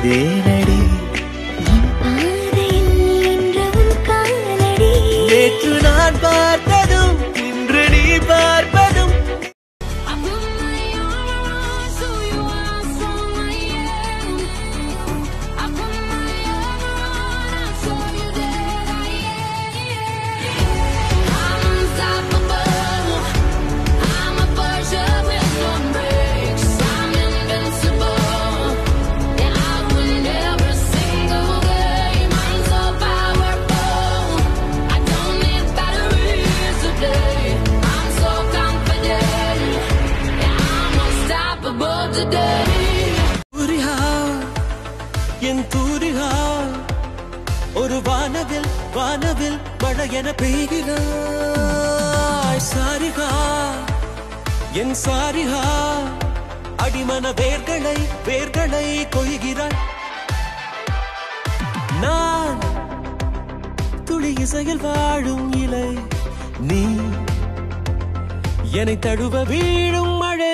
வந்தேனடி என் பாதையில் நின்ற உன் காலடி நேற்று நான் பார்த்ததும் இன்று நீ பார்ப்பதும் I put my arm so you are so my end. I put my arm so you that I am. I'm unstoppable. I'm a Porsche with no brakes. I'm invincible. And I win every single game. I'm so powerful. I don't need batteries today. I'm so confident. Yeah, I'm unstoppable today. தூரிகா என் தூரிகா ஒரு வானவில் வானவில் மழை என பெய்கிறாய் சாரிகா என் சாரிகா அடிமன வேர்களை வேர்களை கொய்கிறாய் நான் துளி இசையில் வாழும் இலை நீ என்னை தழுவ வீழும் மழை